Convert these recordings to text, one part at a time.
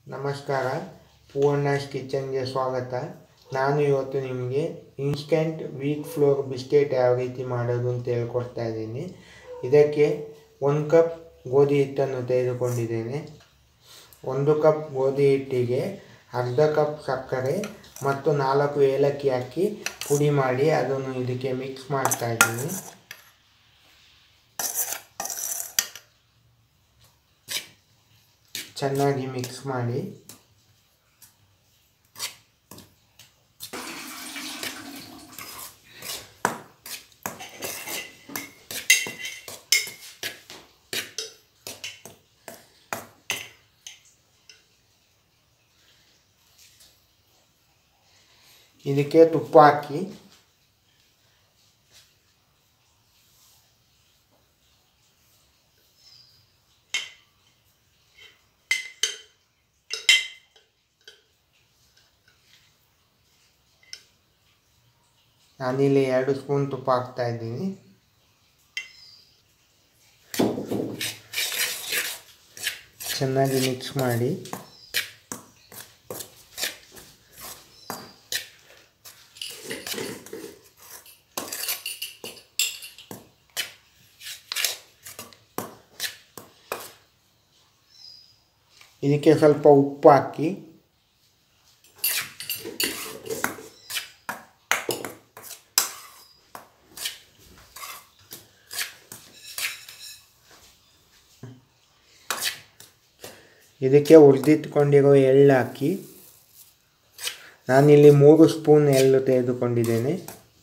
ನಮಸ್ಕಾರ ಪೂರ್ಣಾಸ್ ಕಿಚನ್ಗೆ ಸ್ವಾಗತ ನಾನು ಇವತ್ತು ನಿಮಗೆ ಇನ್ಸ್ಟೆಂಟ್ ವೀಟ್ ಫ್ಲೋರ್ ಬಿಸ್ಕೆಟ್ ಯಾವ ರೀತಿ ಮಾಡೋದು ಅಂತ ಹೇಳ್ಕೊಡ್ತಾ ಇದ್ದೀನಿ ಇದಕ್ಕೆ ಒಂದು ಕಪ್ ಗೋಧಿ ಹಿಟ್ಟನ್ನು ತೆಗೆದುಕೊಂಡಿದ್ದೇನೆ ಒಂದು ಕಪ್ ಗೋಧಿ ಹಿಟ್ಟಿಗೆ ಅರ್ಧ ಕಪ್ ಸಕ್ಕರೆ ಮತ್ತು ನಾಲ್ಕು ಏಲಕ್ಕಿ ಹಾಕಿ ಪುಡಿ ಮಾಡಿ ಅದನ್ನು ಇದಕ್ಕೆ ಮಿಕ್ಸ್ ಮಾಡ್ತಾ ಇದ್ದೀನಿ ಚೆನ್ನಾಗಿ ಮಿಕ್ಸ್ ಮಾಡಿ ಇದಕ್ಕೆ ತುಪ್ಪ ಹಾಕಿ ನಾನಿಲ್ಲಿ ಎರಡು ಸ್ಪೂನ್ ತುಪ್ಪ ಹಾಕ್ತಾ ಇದ್ದೀನಿ ಚೆನ್ನಾಗಿ ಮಿಕ್ಸ್ ಮಾಡಿ ಇದಕ್ಕೆ ಸ್ವಲ್ಪ ಉಪ್ಪು ಹಾಕಿ ಇದಕ್ಕೆ ಹುರಿದಿಟ್ಕೊಂಡಿರೋ ಎಳ್ಳು ಹಾಕಿ ನಾನಿಲ್ಲಿ ಮೂರು ಸ್ಪೂನ್ ಎಳ್ಳು ತೆಗೆದುಕೊಂಡಿದ್ದೇನೆ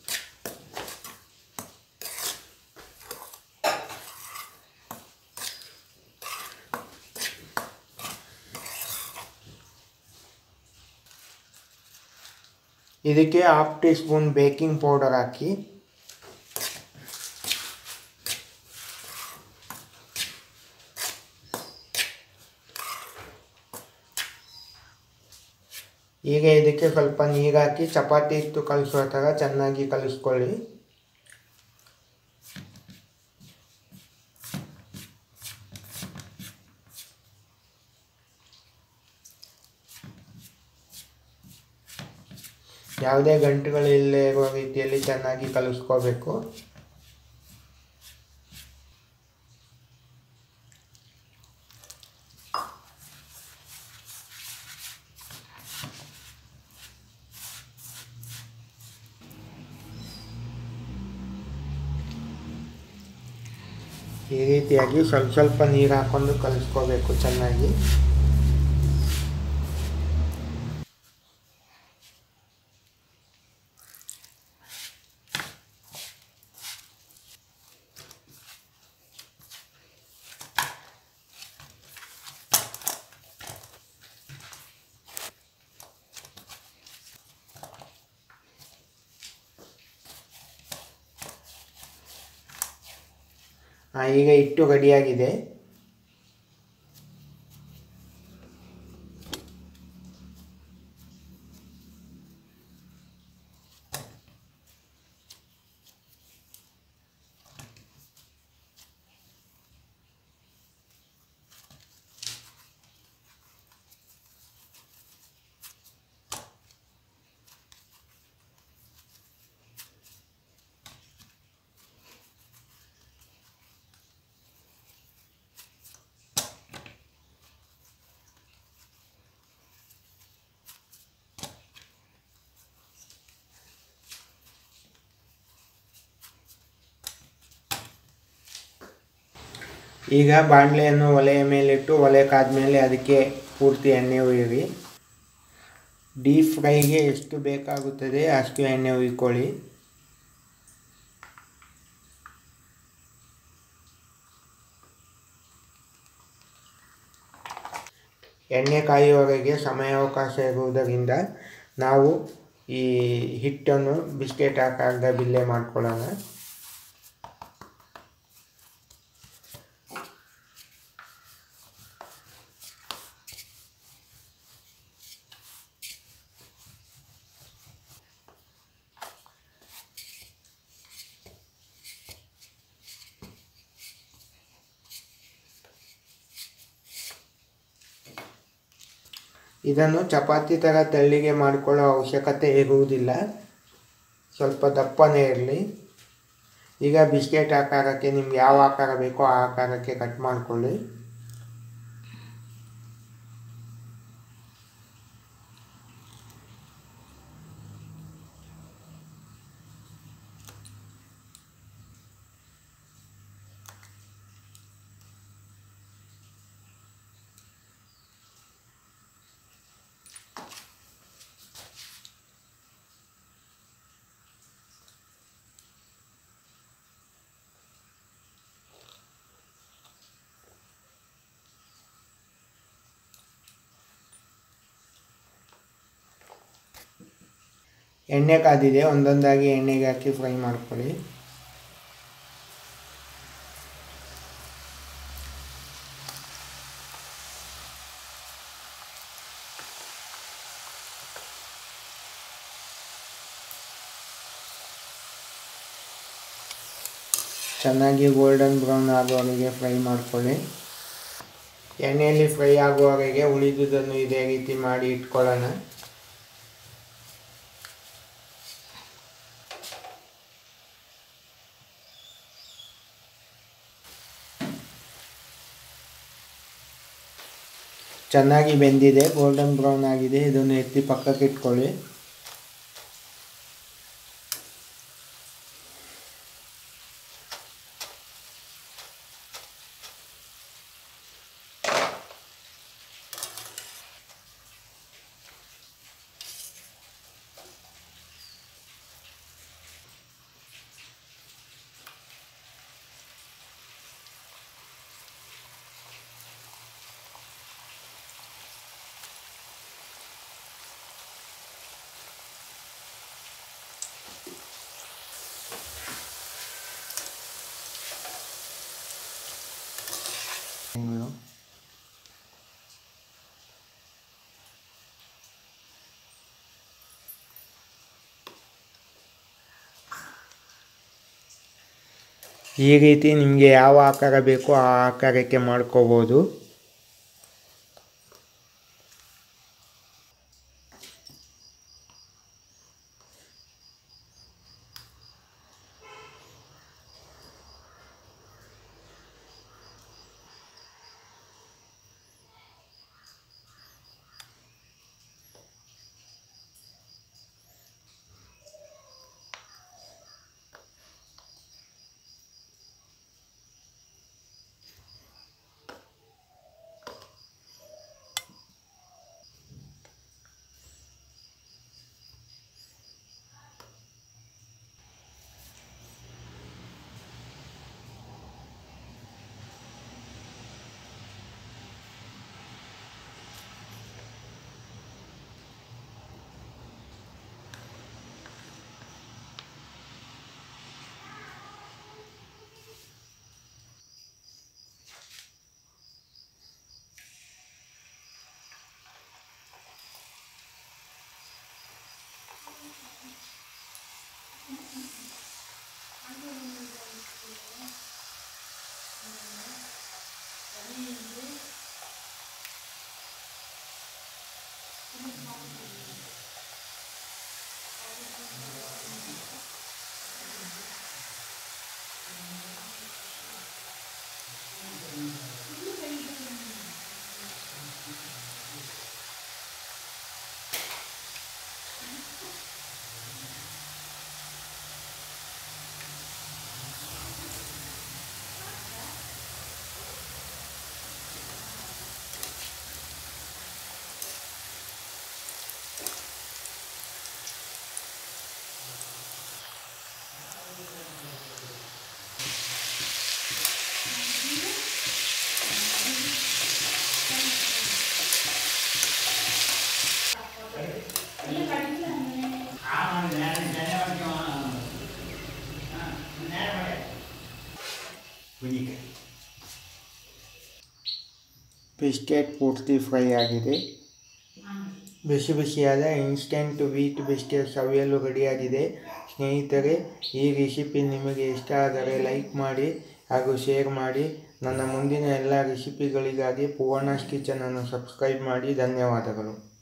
ಇದಕ್ಕೆ half teaspoon baking powder ಹಾಕಿ ಈಗ ಇದಕ್ಕೆ ಸ್ವಲ್ಪ ನೀರು ಹಾಕಿ ಚಪಾತಿ ಹಿಟ್ಟು ಕಲಿಸೋ ಥರ ಚೆನ್ನಾಗಿ ಕಲಿಸ್ಕೊಳ್ಳಿ ಯಾವುದೇ ಗಂಟುಗಳು ಇಲ್ಲದೆ ಇರುವ ರೀತಿಯಲ್ಲಿ ಚೆನ್ನಾಗಿ ಕಲಿಸ್ಕೋಬೇಕು ಈ ರೀತಿಯಾಗಿ ಸ್ವಲ್ಪ ಸ್ವಲ್ಪ ನೀರು ಹಾಕೊಂಡು ಕಲಿಸ್ಕೋಬೇಕು ಚೆನ್ನಾಗಿ ಈಗ ಹಿಟ್ಟು ರೆಡಿಯಾಗಿದೆ ಈಗ ಬಾಣಲೆಯನ್ನು ಒಲೆಯ ಮೇಲಿಟ್ಟು ಒಲೆ ಕಾದ್ಮೇಲೆ ಅದಕ್ಕೆ ಪೂರ್ತಿ ಎಣ್ಣೆ ಹುಯ್ಯಿರಿ ಡೀಪ್ ಫ್ರೈಗೆ ಎಷ್ಟು ಬೇಕಾಗುತ್ತದೆ ಅಷ್ಟು ಎಣ್ಣೆ ಹುಯ್ಕೊಳ್ಳಿ ಎಣ್ಣೆ ಕಾಯುವವರೆಗೆ ಸಮಯಾವಕಾಶ ಇರುವುದರಿಂದ ನಾವು ಈ ಹಿಟ್ಟನ್ನು ಬಿಸ್ಕೆಟ್ ಆಕಾರದ ಬಿಲ್ಲೆ ಮಾಡ್ಕೊಳ್ಳೋಣ ಇದನ್ನು ಚಪಾತಿ ಥರ ತೆಳ್ಳಿಗೆ ಮಾಡಿಕೊಳ್ಳೋ ಅವಶ್ಯಕತೆ ಇರುವುದಿಲ್ಲ ಸ್ವಲ್ಪ ದಪ್ಪನೇ ಇರಲಿ ಈಗ ಬಿಸ್ಕೆಟ್ ಆಕಾರಕ್ಕೆ ನಿಮ್ಗೆ ಯಾವ ಆಕಾರ ಬೇಕೋ ಆ ಆಕಾರಕ್ಕೆ ಕಟ್ ಮಾಡಿಕೊಳ್ಳಿ ಎಣ್ಣೆ ಕಾದಿದೆ ಒಂದೊಂದಾಗಿ ಎಣ್ಣೆಗೆ ಹಾಕಿ ಫ್ರೈ ಮಾಡ್ಕೊಳ್ಳಿ ಚೆನ್ನಾಗಿ ಗೋಲ್ಡನ್ ಬ್ರೌನ್ ಆಗುವವರೆಗೆ ಫ್ರೈ ಮಾಡ್ಕೊಳ್ಳಿ ಎಣ್ಣೆಯಲ್ಲಿ ಫ್ರೈ ಆಗುವವರೆಗೆ ಉಳಿದುದನ್ನು ಇದೇ ರೀತಿ ಮಾಡಿ ಇಟ್ಕೊಳ್ಳೋಣ ಚೆನ್ನಾಗಿ ಬೆಂದಿದೆ ಗೋಲ್ಡನ್ ಬ್ರೌನ್ ಆಗಿದೆ ಇದನ್ನು ಎತ್ತಿ ಪಕ್ಕಕ್ಕೆ ಇಟ್ಕೊಳ್ಳಿ ಈ ರೀತಿ ನಿಮಗೆ ಯಾವ ಆಕಾರ ಬೇಕೋ ಆ ಆಕಾರಕ್ಕೆ ಮಾಡ್ಕೋಬೋದು ಬಿಸ್ಕೆಟ್ ಪೂರ್ತಿ ಫ್ರೈ ಆಗಿದೆ ಬಿಸಿ ಬಿಸಿಯಾದ ಇನ್ಸ್ಟೆಂಟ್ ವೀಟ್ ಬಿಸ್ಕೆಟ್ ಸವಿಯಲು ರೆಡಿಯಾಗಿದೆ ಸ್ನೇಹಿತರೆ ಈ ರೆಸಿಪಿ ನಿಮಗೆ ಇಷ್ಟ ಆದರೆ ಲೈಕ್ ಮಾಡಿ ಹಾಗೂ ಶೇರ್ ಮಾಡಿ ನನ್ನ ಮುಂದಿನ ಎಲ್ಲ ರೆಸಿಪಿಗಳಿಗಾಗಿ ಪೂರ್ಣಾಸ್ ಕಿಚನನ್ನು ಸಬ್ಸ್ಕ್ರೈಬ್ ಮಾಡಿ ಧನ್ಯವಾದಗಳು